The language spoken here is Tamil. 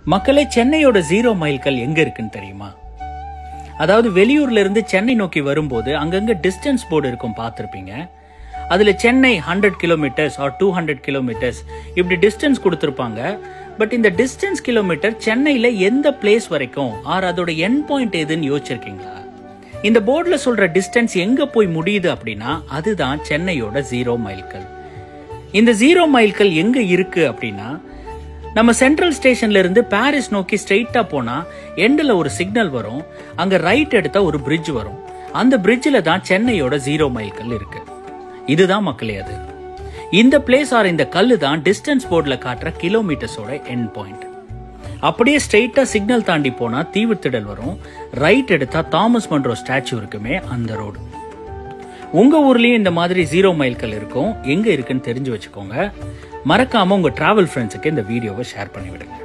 மக்களே சென்னையோட ஜீரோ மைல்கள் எங்க இருக்குன்னு தெரியுமா அதாவது வெளியூர்ல இருந்து சென்னை நோக்கி வரும்போது அங்கங்க டிஸ்டன்ஸ் போர்டு இருக்கும் பார்த்துருப்பீங்க அதுல Chennai hundred kilometers or two hundred kilometers இப்படி டிஸ்டன்ஸ் கொடுத்துருப்பாங்க பட் இந்த டிஸ்டன்ஸ் கிலோமீட்டர் சென்னையில எந்த பிளேஸ் வரைக்கும் ஆர் அதோட என் பாயிண்ட் எதுன்னு யோசிச்சிருக்கீங்களா இந்த போர்டில் சொல்ற டிஸ்டன்ஸ் எங்க போய் முடியுது அப்படின்னா அதுதான் சென்னையோட ஜீரோ மைல்கள் இந்த ஜீரோ மைல்கள் எங்க இருக்கு அப்படின்னா நம்ம சென்ட்ரல் ஸ்டேஷன்ல இருந்து பாரிஸ் நோக்கி ஸ்ட்ரெயிட்டா போனா எண்டில் ஒரு சிக்னல் வரும் அங்க ரைட் எடுத்தா ஒரு பிரிட்ஜ் வரும் அந்த பிரிட்ஜில் தான் சென்னையோட ஜீரோ மைல்கள் இருக்கு இதுதான் மக்களே அது இந்த பிளேஸ் ஆர் இந்த கல்லு தான் டிஸ்டன்ஸ் போர்டில் காட்டுற கிலோமீட்டர்ஸோட எண்ட் பாயிண்ட் அப்படியே ஸ்ட்ரெயிட்டா சிக்னல் தாண்டி போனா தீவுத்திடல் வரும் ரைட் எடுத்தா தாமஸ் மன்றோ ஸ்டாச்சு இருக்குமே அந்த ரோடு உங்க ஊர்லயும் இந்த மாதிரி ஜீரோ மைல்கள் இருக்கும் எங்க இருக்குன்னு தெரிஞ்சு வச்சுக்கோங்க மறக்காம உங்க டிராவல் ஃப்ரெண்ட்ஸுக்கு இந்த வீடியோவை ஷேர் பண்ணி விடுங்க